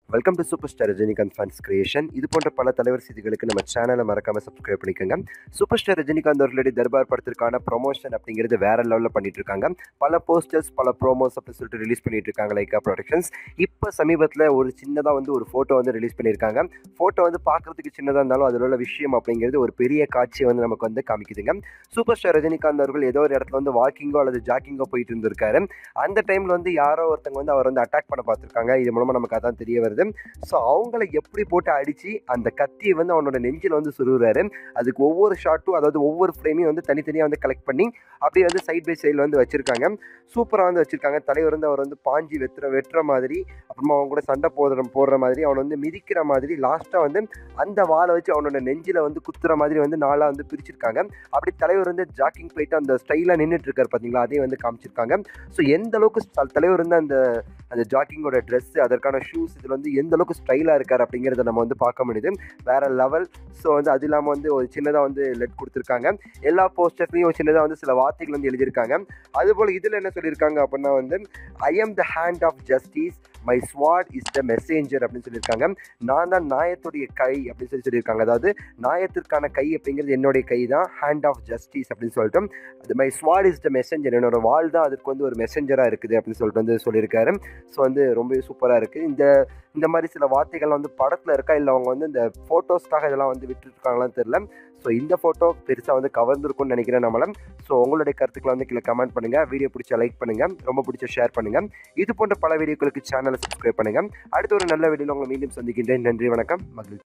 welcome to super star Rajinikanth fans creation இது போன்ற பல தலைவர் செய்திகளுக்கு நம்ம சேனலை மறக்காம சப்ஸ்கிரைப் பண்ணிக்கோங்க சூப்பர் ஸ்டார் ரஜினிகாந்த் அவர்களுடைய தர்பார் படத்திற்கான ப்ரொமோஷன் அப்படிங்கிறது வேற லெவலில் பண்ணிட்டு இருக்காங்க பல போஸ்டர்ஸ் பல ப்ரோமோஸ் அப்படின்னு சொல்லிட்டு ரிலீஸ் பண்ணிட்டு இருக்காங்க லைக்கா ப்ரொடக்ஷன்ஸ் இப்போ சமீபத்தில் ஒரு சின்னதாக வந்து ஒரு ஃபோட்டோ வந்து ரிலீஸ் பண்ணியிருக்காங்க ஃபோட்டோ வந்து பார்க்கறதுக்கு சின்னதாக இருந்தாலும் அதில் உள்ள விஷயம் அப்படிங்கிறது ஒரு பெரிய காட்சியை வந்து நமக்கு வந்து காமிக்குதுங்க சூப்பர் ஸ்டார் ரஜினிகாந்த் அவர்கள் ஏதோ ஒரு இடத்துல வந்து வாக்கிங்கோ அல்லது ஜாக்கிங்கோ போயிட்டு இருந்திருக்காரு அந்த டைமில் வந்து யாரோ ஒருத்தங்க வந்து அவர் வந்து அட்டாக் பண்ண பார்த்துருக்காங்க இது மூலமாக நமக்கு அதான் தெரிய வருது ஸோ அவங்கள எப்படி போட்டு அடித்து அந்த கத்தியை வந்து அவனோட நெஞ்சில் வந்து சுருகிறாரு அதுக்கு ஒவ்வொரு ஷாட்டும் அதாவது ஒவ்வொரு ஃப்ரேமையும் வந்து தனித்தனியாக வந்து கலெக்ட் பண்ணி அப்படியே வந்து சைட் பை சைடில் வந்து வச்சுருக்காங்க சூப்பராக வந்து வச்சுருக்காங்க தலைவர் வந்து அவர் வந்து பாஞ்சி வெட்டுற வெட்டுற மாதிரி அப்புறமா அவங்க கூட சண்டை போடுற போடுற மாதிரி அவனை வந்து மிதிக்கிற மாதிரி லாஸ்ட்டாக வந்து அந்த வாளை வச்சு அவனோட நெஞ்சில் வந்து குத்துற மாதிரி வந்து நாளாக வந்து பிரிச்சிருக்காங்க அப்படி தலைவர் வந்து ஜாக்கிங் போயிட்டு அந்த ஸ்டைலாக நின்றுட்டு இருக்காரு பார்த்தீங்களா அதையும் வந்து காமிச்சிருக்காங்க ஸோ எந்த அளவுக்கு ஸ்ட- தலைவர் வந்து அந்த அந்த ஜாக்கிங்கோட ட்ரெஸ் அதற்கான ஷூஸ் இதில் வந்து எந்த அளவுக்கு ஸ்டைலாக இருக்கார் அப்படிங்கிறத நம்ம வந்து பார்க்க முடியுது வேற லெவல் ஸோ வந்து அது இல்லாமல் வந்து ஒரு சின்னதாக வந்து லெட் கொடுத்துருக்காங்க எல்லா போஸ்டர்ஸ்லையும் ஒரு சின்னதாக வந்து சில வார்த்தைகள் வந்து எழுதியிருக்காங்க அதுபோல் இதில் என்ன சொல்லியிருக்காங்க அப்படின்னா வந்து I am the hand of justice my sword is the messenger அப்படின்னு சொல்லியிருக்காங்க நான் தான் நாயத்துடைய கை அப்படின்னு சொல்லி சொல்லியிருக்காங்க அதாவது நாயத்திற்கான கை அப்படிங்கிறது என்னுடைய கை தான் ஹேண்ட் ஆஃப் ஜஸ்டிஸ் அப்படின்னு சொல்லிட்டு அது my sword is the messenger என்னோட வால் தான் அதுக்கு வந்து ஒரு மெசேஞ்சராக இருக்குது அப்படின்னு சொல்லிட்டு வந்து சொல்லியிருக்காரு ஸோ வந்து ரொம்பவே சூப்பராக இருக்குது இந்த இந்த மாதிரி சில வார்த்தைகள் வந்து படத்தில் இருக்கா இல்லை அவங்க வந்து இந்த ஃபோட்டோஸ்க்காக இதெல்லாம் வந்து விட்டுருக்காங்களான்னு தெரில ஸோ இந்த ஃபோட்டோ பெருசாக வந்து கவர்ந்துருக்கும்னு நினைக்கிறேன் நம்மள ஸோ உங்களுடைய கருத்துக்களை வந்து கீழே கமெண்ட் பண்ணுங்கள் வீடியோ பிடிச்ச லைக் பண்ணுங்கள் ரொம்ப பிடிச்ச ஷேர் பண்ணுங்கள் இது போன்ற பல வீடியோக்களுக்கு சேனலை சப்ஸ்கிரைப் பண்ணுங்கள் அடுத்த ஒரு நல்ல வீடியோவில் உங்களை மீண்டும் சந்திக்கின்றேன் நன்றி வணக்கம் மகிழ்ச்சி